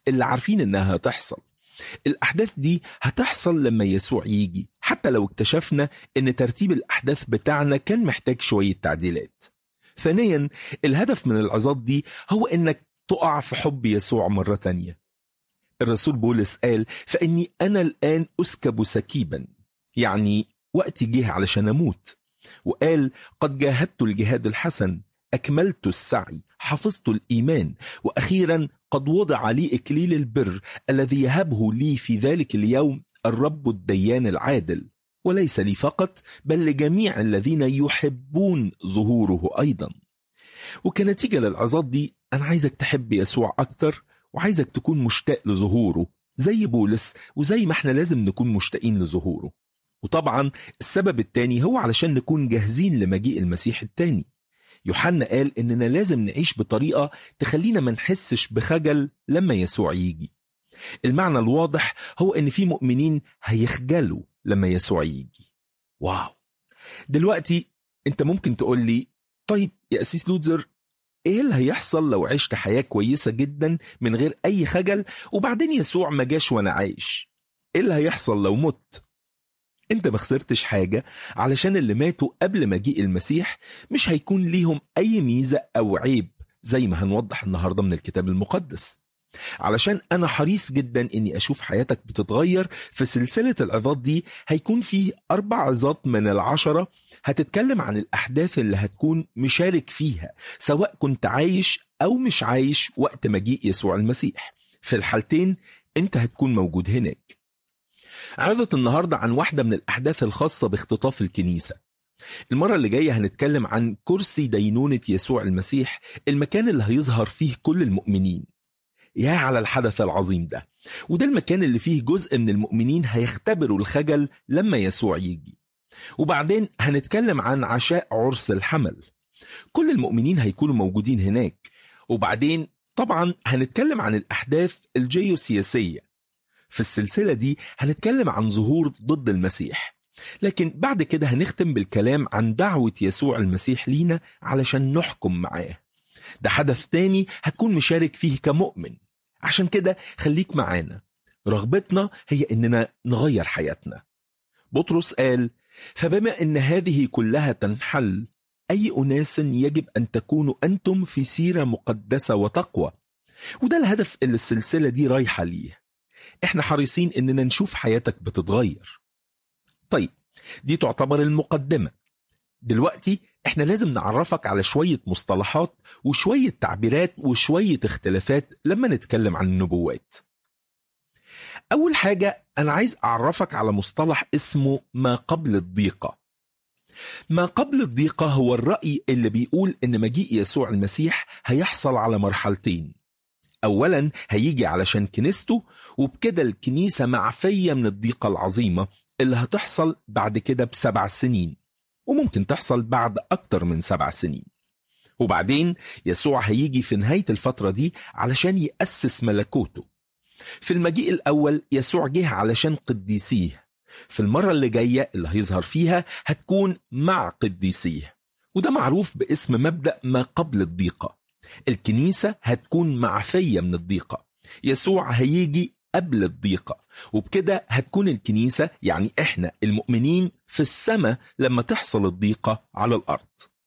اللي عارفين إنها هتحصل الأحداث دي هتحصل لما يسوع يجي حتى لو اكتشفنا إن ترتيب الأحداث بتاعنا كان محتاج شوية تعديلات ثانيا الهدف من العظات دي هو إنك تقع في حب يسوع مرة تانية الرسول بولس قال فإني أنا الآن أسكب سكيبا يعني وقتي جه علشان أموت وقال قد جاهدت الجهاد الحسن أكملت السعي حفظت الإيمان وأخيرا قد وضع لي إكليل البر الذي يهبه لي في ذلك اليوم الرب الديان العادل وليس لي فقط بل لجميع الذين يحبون ظهوره أيضا وكنتيجة للعظات دي أنا عايزك تحب يسوع أكتر وعايزك تكون مشتاق لظهوره زي بولس وزي ما احنا لازم نكون مشتاقين لظهوره وطبعا السبب التاني هو علشان نكون جاهزين لمجيء المسيح التاني يوحنا قال اننا لازم نعيش بطريقه تخلينا ما نحسش بخجل لما يسوع يجي المعنى الواضح هو ان في مؤمنين هيخجلوا لما يسوع يجي واو دلوقتي انت ممكن تقول لي طيب يا اسيس لوتزر ايه اللي هيحصل لو عشت حياه كويسه جدا من غير اي خجل وبعدين يسوع ما جاش وانا عايش ايه اللي هيحصل لو مت انت ما خسرتش حاجة علشان اللي ماتوا قبل مجيء المسيح مش هيكون ليهم أي ميزة أو عيب زي ما هنوضح النهاردة من الكتاب المقدس علشان أنا حريص جدا إني أشوف حياتك بتتغير في سلسلة العظات دي هيكون فيه أربع عظات من العشرة هتتكلم عن الأحداث اللي هتكون مشارك فيها سواء كنت عايش أو مش عايش وقت مجيء يسوع المسيح في الحالتين أنت هتكون موجود هناك عظة النهاردة عن واحدة من الأحداث الخاصة باختطاف الكنيسة المرة اللي جاية هنتكلم عن كرسي دينونة يسوع المسيح المكان اللي هيظهر فيه كل المؤمنين يا على الحدث العظيم ده وده المكان اللي فيه جزء من المؤمنين هيختبروا الخجل لما يسوع يجي وبعدين هنتكلم عن عشاء عرس الحمل كل المؤمنين هيكونوا موجودين هناك وبعدين طبعا هنتكلم عن الأحداث الجيوسياسية في السلسلة دي هنتكلم عن ظهور ضد المسيح لكن بعد كده هنختم بالكلام عن دعوة يسوع المسيح لينا علشان نحكم معاه ده حدث تاني هتكون مشارك فيه كمؤمن عشان كده خليك معانا رغبتنا هي اننا نغير حياتنا بطرس قال فبما ان هذه كلها تنحل اي اناس يجب ان تكونوا انتم في سيره مقدسه وتقوى وده الهدف اللي السلسله دي رايحه ليه احنا حريصين اننا نشوف حياتك بتتغير طيب دي تعتبر المقدمة دلوقتي احنا لازم نعرفك على شوية مصطلحات وشوية تعبيرات وشوية اختلافات لما نتكلم عن النبوات أول حاجة أنا عايز أعرفك على مصطلح اسمه ما قبل الضيقة ما قبل الضيقة هو الرأي اللي بيقول إن مجيء يسوع المسيح هيحصل على مرحلتين أولا هيجي علشان كنيسته وبكده الكنيسة معفية من الضيقة العظيمة اللي هتحصل بعد كده بسبع سنين وممكن تحصل بعد أكتر من سبع سنين وبعدين يسوع هيجي في نهاية الفترة دي علشان يأسس ملكوته في المجيء الأول يسوع جه علشان قديسيه في المرة اللي جاية اللي هيظهر فيها هتكون مع قديسيه وده معروف باسم مبدأ ما قبل الضيقة الكنيسة هتكون معفية من الضيقة يسوع هيجي قبل الضيقة وبكده هتكون الكنيسة يعني احنا المؤمنين في السماء لما تحصل الضيقة على الأرض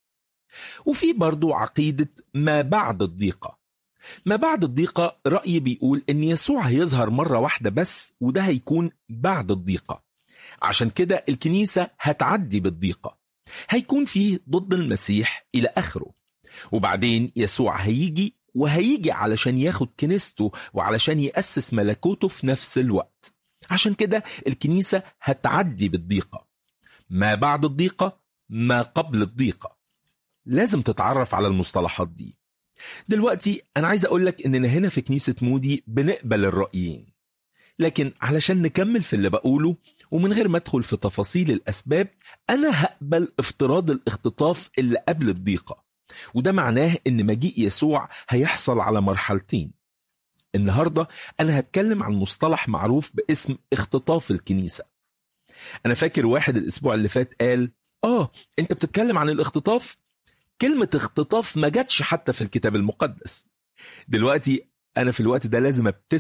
وفي برضو عقيدة ما بعد الضيقة ما بعد الضيقة رأي بيقول إن يسوع هيظهر مرة واحدة بس وده هيكون بعد الضيقة عشان كده الكنيسة هتعدي بالضيقة هيكون فيه ضد المسيح إلى آخره وبعدين يسوع هيجي وهيجي علشان ياخد كنيسته وعلشان يأسس ملكوته في نفس الوقت عشان كده الكنيسة هتعدي بالضيقة ما بعد الضيقة ما قبل الضيقة لازم تتعرف على المصطلحات دي دلوقتي أنا عايز أقولك إننا هنا في كنيسة مودي بنقبل الرأيين لكن علشان نكمل في اللي بقوله ومن غير ما ادخل في تفاصيل الأسباب أنا هقبل افتراض الاختطاف اللي قبل الضيقة وده معناه ان مجيء يسوع هيحصل على مرحلتين النهاردة أنا هتكلم عن مصطلح معروف باسم اختطاف الكنيسة أنا فاكر واحد الأسبوع اللي فات قال آه أنت بتتكلم عن الاختطاف كلمة اختطاف ما جاتش حتى في الكتاب المقدس دلوقتي أنا في الوقت ده لازم أبتسم